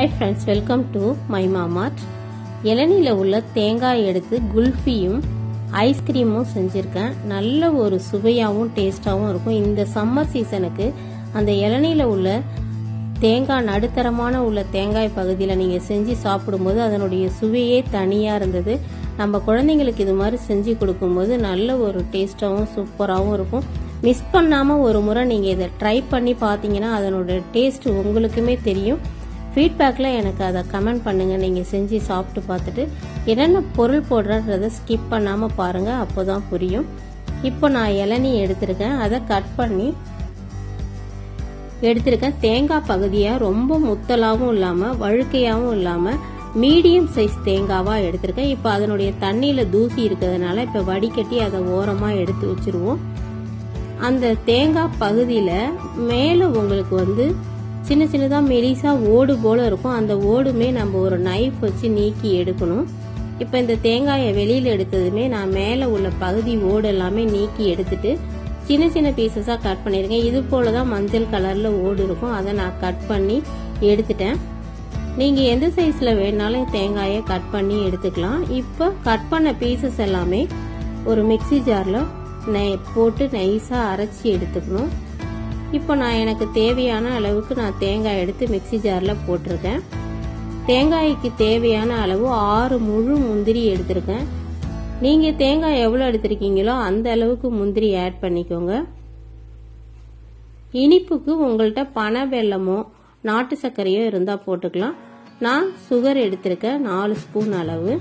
high friends welcome to my மாமாட் இளநியில் உள்ள தேங்காய் எடுத்து குல்ஃபியும் ஐஸ்கிரீமும் செஞ்சுருக்கேன் நல்ல ஒரு சுவையாகவும் டேஸ்டாகவும் இருக்கும் இந்த சம்மர் சீசனுக்கு அந்த இளநியில் உள்ள தேங்காய் நடுத்தரமான உள்ள தேங்காய் பகுதியில் நீங்கள் செஞ்சு சாப்பிடும்போது அதனுடைய சுவையே தனியாக இருந்தது நம்ம குழந்தைங்களுக்கு இது மாதிரி செஞ்சு கொடுக்கும்போது நல்ல ஒரு டேஸ்டாகவும் சூப்பராகவும் இருக்கும் மிஸ் பண்ணாமல் ஒரு முறை நீங்கள் இதை ட்ரை பண்ணி பார்த்தீங்கன்னா அதனோட டேஸ்ட் உங்களுக்குமே தெரியும் ஃபீட்பேக்கில் எனக்கு அதை கமெண்ட் பண்ணுங்கள் நீங்கள் செஞ்சு சாப்பிட்டு பார்த்துட்டு என்னென்ன பொருள் போடுறன்றதை ஸ்கிப் பண்ணாமல் பாருங்கள் அப்போ தான் புரியும் இப்போ நான் இளநீ எடுத்திருக்கேன் அதை கட் பண்ணி எடுத்திருக்கேன் தேங்காய் பகுதியாக ரொம்ப முத்தலாகவும் இல்லாமல் வழுக்கையாகவும் இல்லாமல் மீடியம் சைஸ் தேங்காவாக எடுத்திருக்கேன் இப்போ அதனுடைய தண்ணியில் தூசி இருக்கிறதுனால இப்போ வடிகட்டி அதை ஓரமாக எடுத்து வச்சிருவோம் அந்த தேங்காய் பகுதியில் மேலே உங்களுக்கு வந்து சின்ன சின்னதாக மெலிசாக ஓடு போல் இருக்கும் அந்த ஓடுமே நம்ம ஒரு நைஃப் வச்சு நீக்கி எடுக்கணும் இப்போ இந்த தேங்காயை வெளியில் எடுத்ததுமே நான் மேலே உள்ள பகுதி ஓடு எல்லாமே நீக்கி எடுத்துட்டு சின்ன சின்ன பீசஸாக கட் பண்ணியிருக்கேன் இது போல தான் மஞ்சள் கலரில் ஓடு இருக்கும் அதை நான் கட் பண்ணி எடுத்துட்டேன் நீங்கள் எந்த சைஸில் வேணாலும் தேங்காயை கட் பண்ணி எடுத்துக்கலாம் இப்போ கட் பண்ண பீசஸ் எல்லாமே ஒரு மிக்சி ஜாரில் நெ போட்டு நைஸாக அரைச்சி எடுத்துக்கணும் இப்போ நான் எனக்கு தேவையான அளவுக்கு நான் தேங்காய் எடுத்து மிக்சி ஜாரில் போட்டிருக்கேன் தேங்காய்க்கு தேவையான அளவு ஆறு முழு முந்திரி எடுத்திருக்கேன் நீங்கள் தேங்காய் எவ்வளோ எடுத்திருக்கீங்களோ அந்த அளவுக்கு முந்திரி ஆட் பண்ணிக்கோங்க இனிப்புக்கு உங்கள்கிட்ட பனை வெல்லமோ நாட்டு சர்க்கரையோ இருந்தால் போட்டுக்கலாம் நான் சுகர் எடுத்திருக்கேன் நாலு ஸ்பூன் அளவு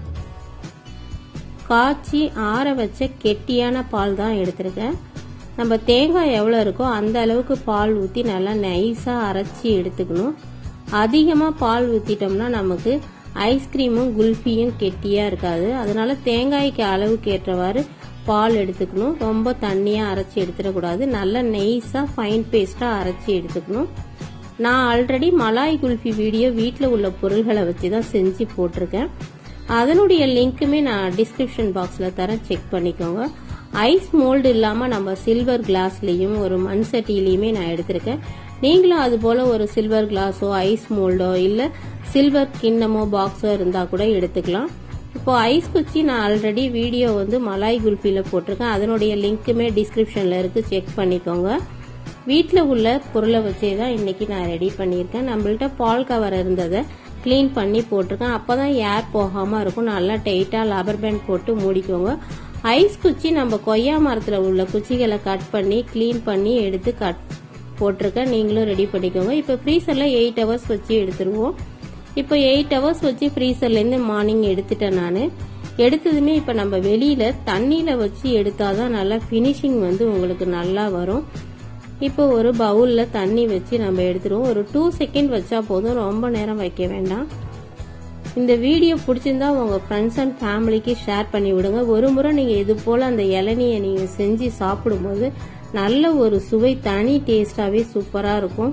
காய்ச்சி ஆற வச்ச கெட்டியான பால் தான் எடுத்திருக்கேன் நம்ம தேங்காய் எவ்வளோ இருக்கோ அந்த அளவுக்கு பால் ஊற்றி நல்லா நைஸாக அரைச்சி எடுத்துக்கணும் அதிகமாக பால் ஊற்றிட்டோம்னா நமக்கு ஐஸ்கிரீமும் குல்ஃபியும் கெட்டியாக இருக்காது அதனால தேங்காய்க்கு அளவுக்கு ஏற்றவாறு பால் எடுத்துக்கணும் ரொம்ப தண்ணியாக அரைச்சி எடுத்துடக்கூடாது நல்லா நெய்ஸாக ஃபைன் பேஸ்ட்டாக அரைச்சி எடுத்துக்கணும் நான் ஆல்ரெடி மலாய் குல்ஃபி வீடியோ வீட்டில் உள்ள பொருள்களை வச்சு தான் செஞ்சு போட்டிருக்கேன் அதனுடைய லிங்க்குமே நான் டிஸ்கிரிப்ஷன் பாக்ஸில் தரேன் செக் பண்ணிக்கோங்க ஐஸ் மோல்டு இல்லாமல் நம்ம சில்வர் கிளாஸ்லேயும் ஒரு மண் சட்டிலையுமே நான் எடுத்திருக்கேன் நீங்களும் அது போல் ஒரு சில்வர் கிளாஸோ ஐஸ் மோல்டோ இல்லை சில்வர் கிண்ணமோ பாக்ஸோ இருந்தால் கூட எடுத்துக்கலாம் இப்போ ஐஸ் குச்சி நான் ஆல்ரெடி வீடியோ வந்து மலாய் குல்ஃபியில் போட்டிருக்கேன் அதனுடைய லிங்க்குமே டிஸ்கிரிப்ஷனில் இருக்குது செக் பண்ணிக்கோங்க வீட்டில் உள்ள பொருளை வச்சே தான் இன்றைக்கி நான் ரெடி பண்ணியிருக்கேன் நம்மள்ட்ட பால் கவர் இருந்ததை க்ளீன் பண்ணி போட்டிருக்கேன் அப்போ தான் ஏர் போகாமல் இருக்கும் நல்லா டைட்டாக லப்பர் பேண்ட் போட்டு மூடிக்கோங்க ஐஸ் குச்சி நம்ம கொய்யா மரத்தில் உள்ள குச்சிகளை கட் பண்ணி க்ளீன் பண்ணி எடுத்து கட் போட்டிருக்கேன் நீங்களும் ரெடி பண்ணிக்கோங்க இப்போ ஃப்ரீசரில் எயிட் ஹவர்ஸ் வச்சு எடுத்துருவோம் இப்போ எயிட் ஹவர்ஸ் வச்சு ஃப்ரீசர்லேருந்து மார்னிங் எடுத்துட்டேன் நான் எடுத்ததுமே இப்போ நம்ம வெளியில் தண்ணியில் வச்சு எடுத்தாதான் நல்லா ஃபினிஷிங் வந்து உங்களுக்கு நல்லா வரும் இப்போ ஒரு பவுலில் தண்ணி வச்சு நம்ம எடுத்துருவோம் ஒரு டூ செகண்ட் வச்சா போதும் ரொம்ப நேரம் வைக்க வேண்டாம் இந்த வீடியோ பிடிச்சிருந்தா உங்கள் ஃப்ரெண்ட்ஸ் அண்ட் ஃபேமிலிக்கு ஷேர் பண்ணி விடுங்க ஒரு முறை நீங்கள் இது போல் அந்த இளநியை நீங்கள் செஞ்சு சாப்பிடும்போது நல்ல ஒரு சுவை தனி டேஸ்டாகவே சூப்பராக இருக்கும்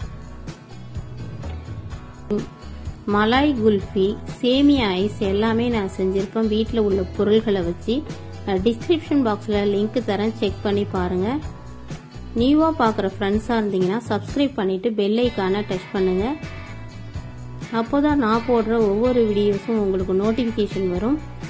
மலாய் குல்ஃபி சேமியா ஐஸ் எல்லாமே நான் செஞ்சுருப்பேன் வீட்டில் உள்ள பொருள்களை வச்சு டிஸ்கிரிப்ஷன் பாக்ஸில் லிங்க் தரேன் செக் பண்ணி பாருங்கள் நியூவாக பார்க்குற ஃப்ரெண்ட்ஸாக இருந்தீங்கன்னா சப்ஸ்கிரைப் பண்ணிவிட்டு பெல் ஐக்கானை டச் பண்ணுங்கள் அப்போ தான் நான் போடுற ஒவ்வொரு வீடியோஸும் உங்களுக்கு நோட்டிஃபிகேஷன் வரும்